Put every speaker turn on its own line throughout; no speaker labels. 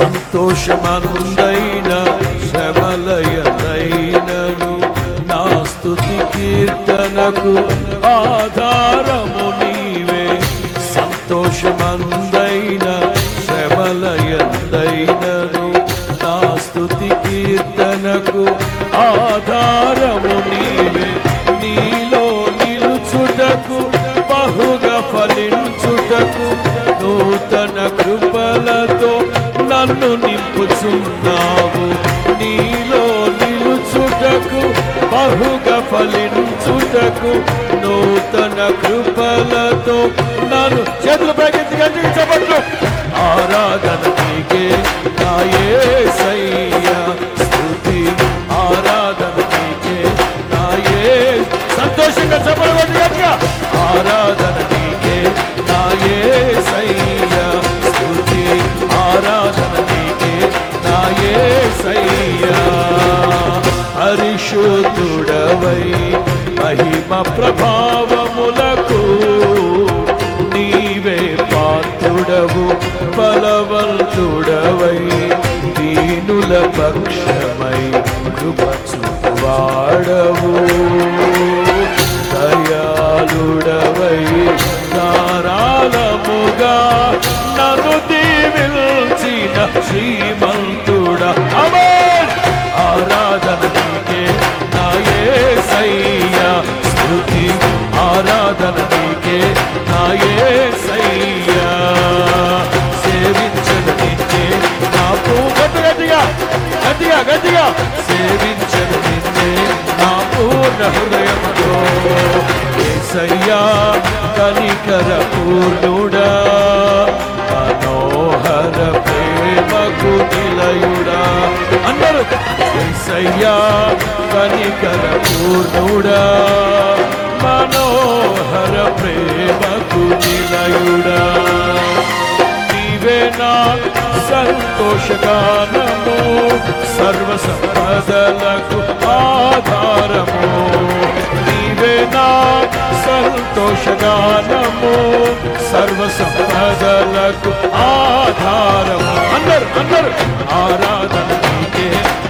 సంతోషమందైన శ్రమలయనైనను నా స్తుతి కీర్తనకు ఆధారము నీవే సంతోషమందైన శ్రమలయందైనను నా స్తుతి కీర్తనకు ఆధారము నీవే నీలో నిలుచుటకు బహుగా ఫలించుటకు నూతన కృపలతో నన్ను నింపుచున్నావు నీలో నిలుచుటకు బహుగా ఫలించుటకు నూతన కృపలతో నన్ను చేతులు పైకెత్తి గట్టిగా చెప్పట్లు ఆరాధన నీకే నా యేసయ్యా స్తుతి ఆరాధన నీకే నా యే సంతోషంగా చెప్పలు కొట్టి గట్టిగా ఆరాధన నీకే నా యేసయ్యా స్తుతి ఆరాధన నీకే నా యేసయ్యా పరిశుద్ధుడవై మహిమ ప్రభావములకు నీవే పాత్రుడవు బలవంతుడవై దీనుల పక్షమై కృప చూపువాడవు దయాళుడవై ధారాళముగా నన్ను దీవిల్చిన శ్రీమంతుడ అమేన్ ఆరాధన నీకే నా యేసయ్యా స్తుతి ఆరాధన నీకే నా యేసయ్యా సేవించను నిన్నే నా పూగత గట్టిగా గట్టిగా గట్టిగా సేవించను నిన్నే నా పూర్ణ హృదయంతో యేసయ్యా కనికర పూర్ణుడా మనోహర ప్రేమకు నిలయుడా అందరూ యేసయ్యా కనికర పూర్ణుడా మనోహర ప్రేమకు నిలయుడా నీవే నా సంతోషగానము సర్వ సంపదలకు ఆధారము నీవే నా సంతోషగానము సర్వ సంపదలకు ఆధారము అందరు అందరు ఆరాధన నీకే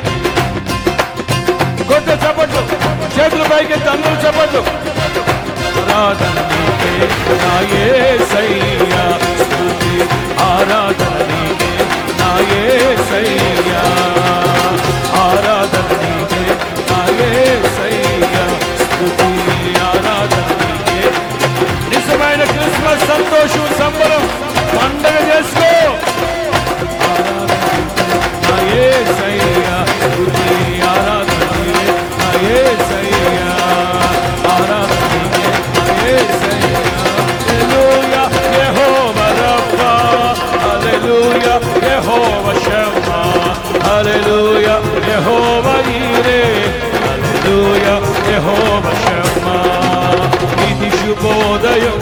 కొత్త చప్పట్లు చేతులు పైకెత్తి అందరూ చప్పట్లు ఆరాధన నీకే నా యేసయ్యా స్తుతి ఆరాధన నీకే నా యేసయ్యా ఆరాధన నీకే నా యేసయ్యా స్తుతి ఆరాధన నీకే నిజమైన క్రిస్మస్ సంతోషం సంబరం పండగ చేసుకో నా యేసయ్యా స్తుతి ఆరాధన నీకే నా యేసయ్యా ఆరాధన నీకే నా యేసయ్యా హల్లెలూయా యెహోవా రబ్బా హల్లెలూయా యెహోవా షమ్మా హల్లెలూయా యెహోవా ఈరే హల్లెలూయా యెహోవా షమ్మా ఇది శుభోదయం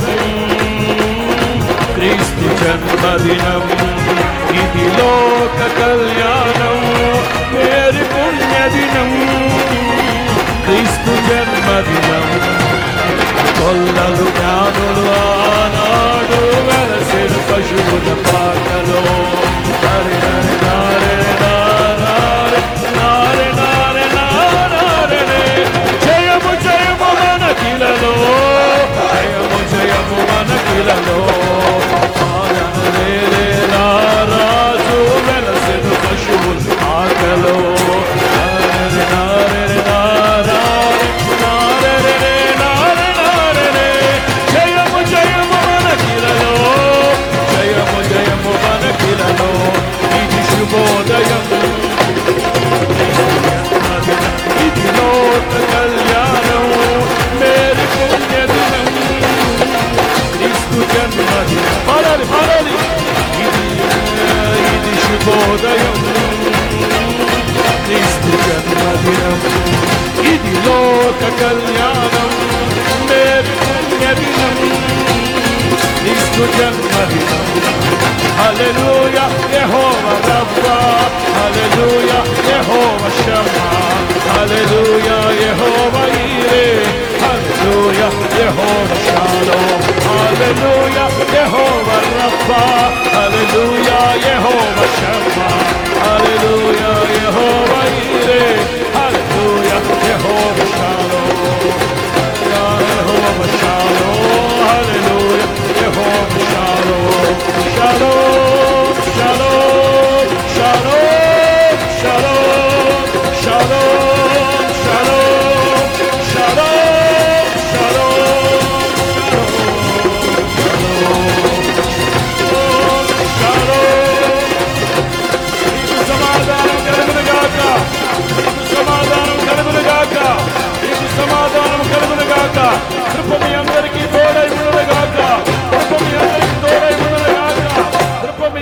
క్రీస్తు జన్మదినం ఇది లోక కళ్యాణం మేరి పుణ్యదినం క్రీస్తు జన్మదినం కొల్లలు జ్ఞానులు ఆనాడు వెలసిన పశువుల పాటలో హరి హరి నారే నారే నారే నారే నారే జయము జయము మన కిలలో జయము జయము మన కిలలో రాజు వెలసిన పశువులు ఆకలో నారే నారే నారే నారే నారే జయము జయము మన కిలలో జయము జయము మన కిలలో ఇది శుభోదయం ఇది లోక కళ్యాణం మేరి పుణ్యదినం క్రీస్తు జన్మదినం పాడాలి పాడాలి ఇది ఇది శుభోదయం క్రీస్తు జన్మదినం ఇది లోక కళ్యాణం మేరి పుణ్యదినం క్రీస్తు జన్మదినం హల్లెలూయా యెహోవా రబ్బా హల్లెలూయా యెహోవా షమ్మా హల్లెలూయా యెహోవా ఈరే హల్లెలూయా యెహోవా షాలోమ్ హల్లెలూయా యెహోవా రబ్బా హల్లెలూయా యెహోవా షమ్మా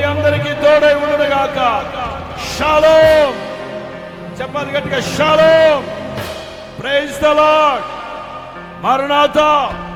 అందరికీ తోడై ఉండదు గాక షాలోం చెప్పాలి గట్టిగా షాలోం ప్రైజ్ ద లార్డ్ మరణాత